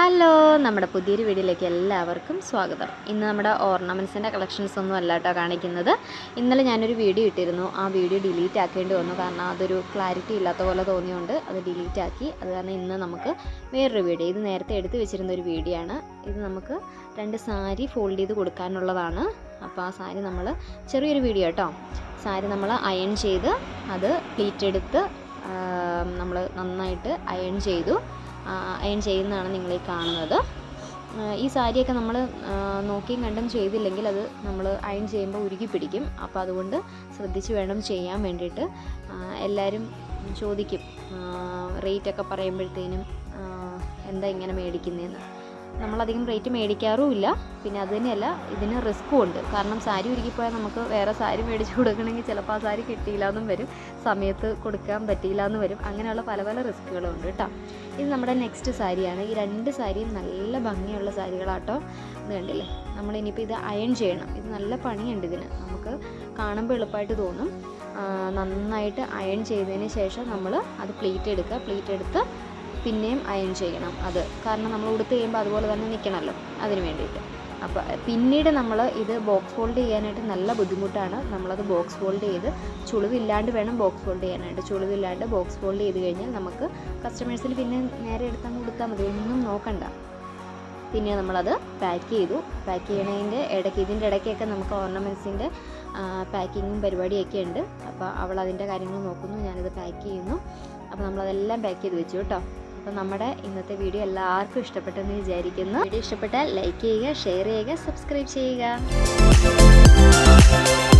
hello നമ്മുടെ പുതിയൊരു വീഡിയോയിലേക്ക് എല്ലാവർക്കും സ്വാഗതം ഇന്ന് നമ്മുടെ ഓർണമെൻറ്റ്സിൻ്റെ കളക്ഷൻസ് ഒന്നും അല്ല കേട്ടോ കാണിക്കുന്നത് ഇന്നലെ ഞാനൊരു വീഡിയോ ഇട്ടിരുന്നു ആ വീഡിയോ ഡിലീറ്റ് ആക്കേണ്ടി വന്നു കാരണം അതൊരു ക്ലാരിറ്റി ഇല്ലാത്ത പോലെ തോന്നിയുകൊണ്ട് അത് ഡിലീറ്റ് ആക്കി അത് കാരണം ഇന്ന് നമുക്ക് വേറൊരു വീഡിയോ ഇത് നേരത്തെ എടുത്തു വെച്ചിരുന്ന ഒരു വീഡിയോ ആണ് ഇത് നമുക്ക് രണ്ട് സാരി ഫോൾഡ് ചെയ്ത് കൊടുക്കാനുള്ളതാണ് അപ്പോൾ ആ സാരി നമ്മൾ ചെറിയൊരു വീഡിയോ കേട്ടോ സാരി നമ്മൾ അയൺ ചെയ്ത് അത് പ്ലീറ്റ് എടുത്ത് നമ്മൾ നന്നായിട്ട് അയൺ ചെയ്തു അയൺ ചെയ്യുന്നതാണ് നിങ്ങൾ ഈ കാണുന്നത് ആ, ഈ സാരിയൊക്കെ നമ്മൾ നോക്കിയും കണ്ടും ചെയ്തില്ലെങ്കിൽ അത് നമ്മൾ അയൺ ചെയ്യുമ്പോൾ ഉരുകി പിടിക്കും അപ്പോൾ അതുകൊണ്ട് ശ്രദ്ധിച്ച് വേണം ചെയ്യാൻ വേണ്ടിയിട്ട് ആ, എല്ലാവരും ചോദിക്കും റേറ്റൊക്കെ പറയുമ്പോഴത്തേനും ആ, എന്താ ഇങ്ങനെ മേടിക്കുന്നതെന്ന് നമ്മളധികം റേറ്റ് മേടിക്കാറുമില്ല പിന്നെ അത് തന്നെയല്ല ഇതിന് റിസ്ക്കും ഉണ്ട് കാരണം സാരി ഉരുകിപ്പോയാൽ നമുക്ക് വേറെ സാരി മേടിച്ച് കൊടുക്കണമെങ്കിൽ ചിലപ്പോൾ ആ സാരി കിട്ടിയില്ല എന്നും വരും സമയത്ത് കൊടുക്കാൻ പറ്റിയില്ല എന്ന് വരും അങ്ങനെയുള്ള പല പല റിസ്ക്കുകളും ഉണ്ട് കേട്ടോ ഇത് നമ്മുടെ നെക്സ്റ്റ് സാരിയാണ് ഈ രണ്ട് സാരിയും നല്ല ഭംഗിയുള്ള സാരികളാട്ടോ ഇത് കണ്ടില്ലേ നമ്മൾ ഇനിയിപ്പോൾ ഇത് അയൺ ചെയ്യണം ഇത് നല്ല പണിയുണ്ട് ഇതിന് നമുക്ക് കാണുമ്പോൾ എളുപ്പമായിട്ട് തോന്നും ആ, നന്നായിട്ട് അയൺ ചെയ്തതിന് ശേഷം നമ്മൾ അത് പ്ലീറ്റ് എടുക്കുക പ്ലീറ്റ് എടുത്ത് പിന്നെയും അയൺ ചെയ്യണം അത് കാരണം നമ്മൾ ഉടുത്ത് കഴിയുമ്പോൾ അതുപോലെ തന്നെ നിൽക്കണമല്ലോ അതിന് വേണ്ടിയിട്ട് അപ്പോൾ പിന്നീട് നമ്മൾ ഇത് ബോക്സ് ഫോൾഡ് ചെയ്യാനായിട്ട് നല്ല ബുദ്ധിമുട്ടാണ് നമ്മളത് ബോക്സ് ഫോൾഡ് ചെയ്ത് ചുളിവില്ലാണ്ട് വേണം ബോക്സ് ഫോൾഡ് ചെയ്യാനായിട്ട് ചുളിവില്ലാണ്ട് ബോക്സ് ഫോൾഡ് ചെയ്ത് കഴിഞ്ഞാൽ നമുക്ക് കസ്റ്റമേഴ്സിന് പിന്നെ നേരെ എടുത്തങ്ങ് കൊടുത്താൽ മതി ഒന്നും നോക്കണ്ട പിന്നെ നമ്മളത് പാക്ക് ചെയ്തു പാക്ക് ചെയ്യണതിൻ്റെ ഇടയ്ക്ക് ഇതിൻ്റെ ഇടയ്ക്കൊക്കെ നമുക്ക് ഓർണമെൻറ്റ്സിൻ്റെ പാക്കിങ്ങും പരിപാടിയൊക്കെ ഉണ്ട് അപ്പോൾ അവൾ അതിൻ്റെ കാര്യങ്ങൾ നോക്കുന്നു ഞാനിത് പാക്ക് ചെയ്യുന്നു അപ്പോൾ നമ്മളതെല്ലാം പാക്ക് ചെയ്ത് വെച്ചു കേട്ടോ അപ്പോൾ നമ്മുടെ ഇന്നത്തെ വീഡിയോ എല്ലാവർക്കും ഇഷ്ടപ്പെട്ടെന്ന് വിചാരിക്കുന്നു വീഡിയോ ഇഷ്ടപ്പെട്ടാൽ ലൈക്ക് ചെയ്യുക ഷെയർ ചെയ്യുക സബ്സ്ക്രൈബ് ചെയ്യുക